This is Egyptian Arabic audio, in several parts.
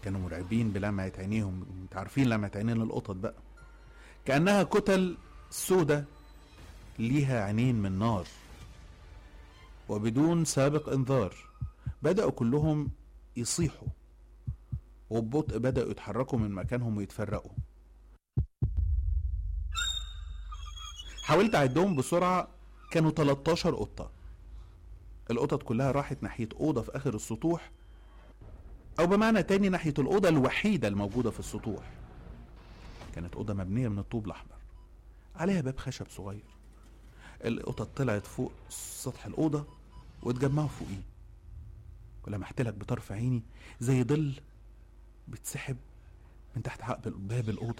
كانوا مرعبين بلمعة عينيهم انت عارفين لمعة عينين القطط بقى كأنها كتل سودة ليها عينين من نار وبدون سابق انذار بدأوا كلهم يصيحوا وببطء بدأوا يتحركوا من مكانهم ويتفرقوا حاولت أعدهم بسرعة كانوا 13 قطة القطط كلها راحت ناحية أوضة في آخر السطوح أو بمعنى تاني ناحية الأوضة الوحيدة الموجودة في السطوح كانت أوضة مبنية من الطوب الأحمر عليها باب خشب صغير القطط طلعت فوق سطح الأوضة واتجمعوا فوقيه ولمحت لك بطرف عيني زي ظل بيتسحب من تحت عقب باب الأوضة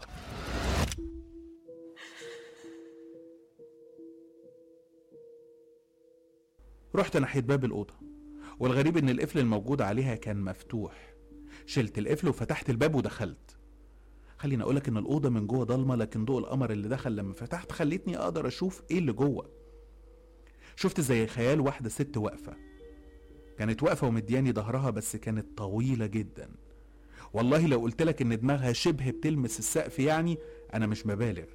رحت ناحية باب الأوضة والغريب إن القفل الموجود عليها كان مفتوح شلت القفل وفتحت الباب ودخلت خليني أقولك إن الأوضة من جوه ضلمة لكن ضوء القمر اللي دخل لما فتحت خلتني أقدر أشوف إيه اللي جوه شفت زي خيال واحدة ست واقفة كانت واقفة ومدياني ظهرها بس كانت طويلة جدا والله لو قلت لك إن دماغها شبه بتلمس السقف يعني أنا مش مبالغ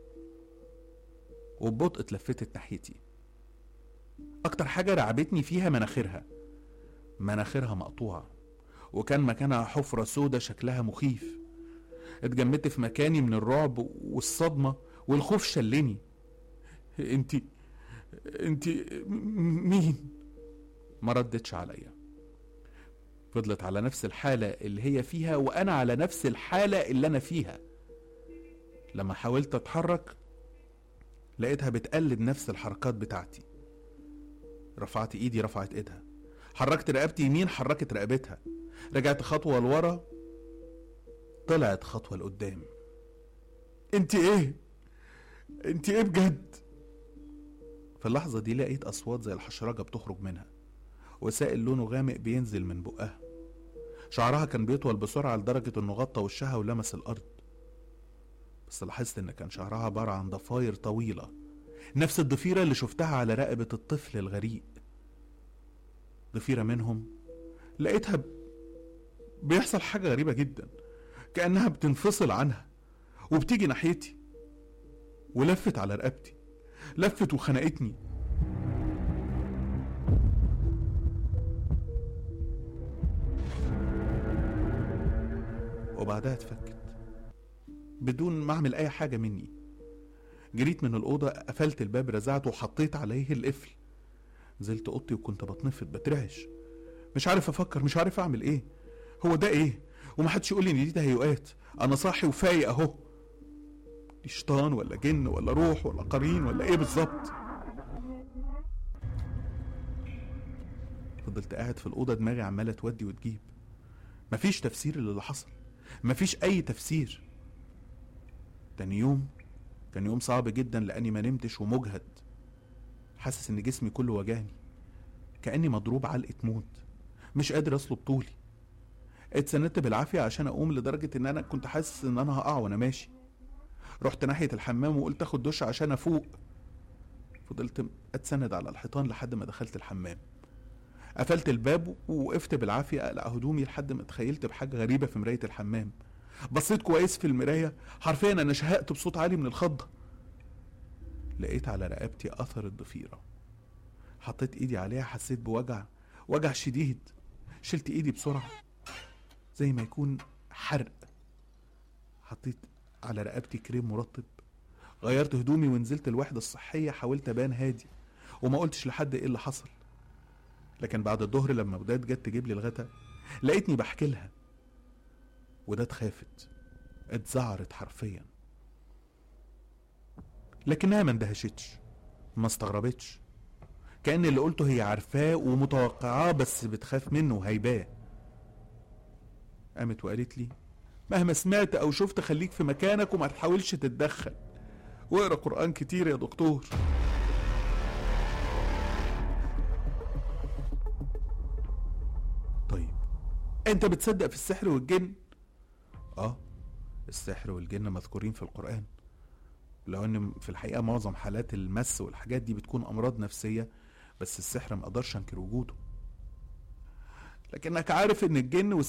وببطء اتلفتت ناحيتي أكتر حاجة رعبتني فيها مناخيرها مناخيرها مقطوعة وكان مكانها حفرة سودة شكلها مخيف اتجمدت في مكاني من الرعب والصدمة والخوف شلني انتي انتي م- مين ما ردتش عليا فضلت على نفس الحالة اللي هي فيها وأنا على نفس الحالة اللي أنا فيها لما حاولت أتحرك لقيتها بتقلد نفس الحركات بتاعتي رفعت ايدي رفعت ايدها حركت رقبتي يمين حركت رقبتها رجعت خطوة لورا طلعت خطوة لقدام انت ايه انت ايه بجد في اللحظة دي لقيت أصوات زي الحشرجة بتخرج منها وسائل لونه غامق بينزل من بقها شعرها كان بيطول بسرعة لدرجة انه غطى وشها ولمس الأرض بس لاحظت ان كان شعرها عبارة عن ضفاير طويلة نفس الضفيرة اللي شفتها على رقبة الطفل الغريق ضفيرة منهم لقيتها ب... بيحصل حاجة غريبة جدا كأنها بتنفصل عنها وبتيجي ناحيتي ولفت على رقبتي لفت وخنقتني وبعدها اتفكت بدون ما اعمل اي حاجة مني جريت من الأوضة قفلت الباب رزعته وحطيت عليه القفل نزلت أوضتي وكنت بتنفض بترعش مش عارف أفكر مش عارف أعمل إيه هو ده إيه ومحدش يقول لي إن دي تهيؤات أنا صاحي وفايق أهو دي شيطان ولا جن ولا روح ولا قرين ولا إيه بالظبط فضلت قاعد في الأوضة دماغي عمالة تودي وتجيب مفيش تفسير للي حصل مفيش أي تفسير تاني يوم كان يوم صعب جدا لاني ما نمتش ومجهد حاسس ان جسمي كله وجعني كاني مضروب علقه موت مش قادر اصلب طولي اتسندت بالعافيه عشان اقوم لدرجه ان انا كنت حاسس ان انا هقع وانا ماشي رحت ناحيه الحمام وقلت اخد دش عشان افوق فضلت اتسند على الحيطان لحد ما دخلت الحمام قفلت الباب ووقفت بالعافيه اقلع هدومي لحد ما تخيلت بحاجه غريبه في مرايه الحمام بصيت كويس في المراية حرفيا أنا شهقت بصوت عالي من الخضة لقيت على رقبتي أثر الضفيرة حطيت إيدي عليها حسيت بوجع وجع شديد شلت إيدي بسرعة زي ما يكون حرق حطيت على رقبتي كريم مرطب غيرت هدومي ونزلت الوحدة الصحية حاولت أبان هادي وما قلتش لحد إيه اللي حصل لكن بعد الظهر لما وداد جت تجيب لي الغدا لقيتني بحكي لها وده اتخافت اتزعرت حرفيا لكنها ما اندهشتش ما استغربتش كأن اللي قلته هي عارفاه ومتوقعاه بس بتخاف منه وهيباه قامت وقالت لي مهما سمعت او شفت خليك في مكانك وما تحاولش تتدخل واقرا قرآن كتير يا دكتور طيب انت بتصدق في السحر والجن اه السحر والجن مذكورين في القرآن لو ان في الحقيقة معظم حالات المس والحاجات دي بتكون امراض نفسية بس السحر ما اقدرش انكر وجوده لكنك عارف ان الجن